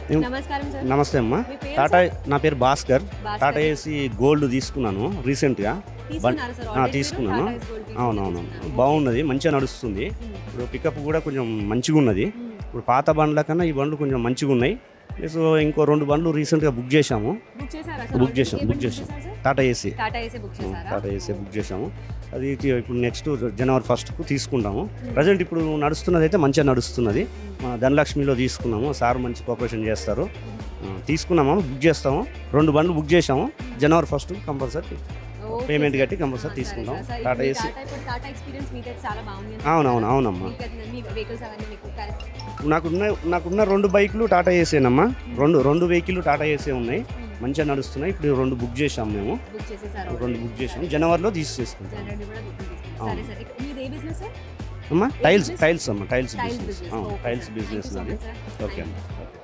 ఏం- నమస్కారం సార్ నమస్తే అమ్మా మీ పేరు టాటా నా పేరు భాస్కర్ భాస్కర్. టాటా ఏసీ గోల్డ్ తీసుకున్నాను రీసెంట్గా తీసుకున్నారా సార్ ఆ, Already తీసుకున్నాను మీరు Tata Gold తీసుకున్నారు. అవునవును తీసుకున్నారు. బాగున్నది మంచిగా నడుస్తుంది మ్మ్. ఇప్పుడు పికప్ కూడా కొంచెం మంచిగా ఉన్నది మ్మ్. ఇప్పుడు పాత బండ్ల కన్నా ఈ బండ్లు కొంచెం మంచిగా ఉన్నాయి ప్లస్ ఇంకో రెండు బండ్లు రీసెంట్గా బుక్ చేశాము బుక్ చేశారా సార్ బుక్ Already చేశాం, ఏ బుక్ బండి చేశాం. చేశారు sir? Tata AC Tata AC book చేశారా టాటా ఏసీ బుక్ చేశాము అది ఇక ఇప్పుడు నెక్స్ట్ జనవరి ఫస్ట్కు తీసుకుంటాము ప్రజెంట్ ఇప్పుడు నడుస్తున్నది అయితే మంచిగా నడుస్తున్నది మన ధనలక్ష్మిలో తీసుకున్నాము సార్ మంచి కోఆపరేషన్ చేస్తారు ఆ, తీసుకున్నాము బుక్ చేస్తాము రెండు బండ్లు బుక్ చేసాము జనవరి first compulsory okay payment sir. కట్టి కంపల్సరీ ఆ, తీసుకుంటాం సరే సార్. టాటా ఇప్పుడు మీ ఏసీ టాటా ఇప్పుడు టాటా ఎక్స్పీరియన్స్ మీకైతే చాలా బాగుంది అని అవునవును అవునమ్మా మీకు అది- మీ వెహికల్స్ అవన్నీ మీకు కరెక్ట్ నాకున్న నాకున్న రెండు బైకులు టాటా ఏసీనమ్మా రెండు రెండు వెహికల్ టాటా ఏసీ ఉన్నాయి మంచిగా నడుస్తున్నాయి ఇప్పుడు రెండు బుక్ చేసాము మేము బుక్ చేసేసారు రెండు బుక్ చేసాము జనవరిలో తీసేసుకుంటాం జనరల్ కూడా బుక్ చేసుకుంటారు అవును. సరే సార్ ఇక మీది ఏ బిజినెస్ సార్ అమ్మా టైల్స్ business? టైల్స్ అమ్మా tiles tiles business business tiles business నాది సార్ ఓకే అమ్మా ఓకే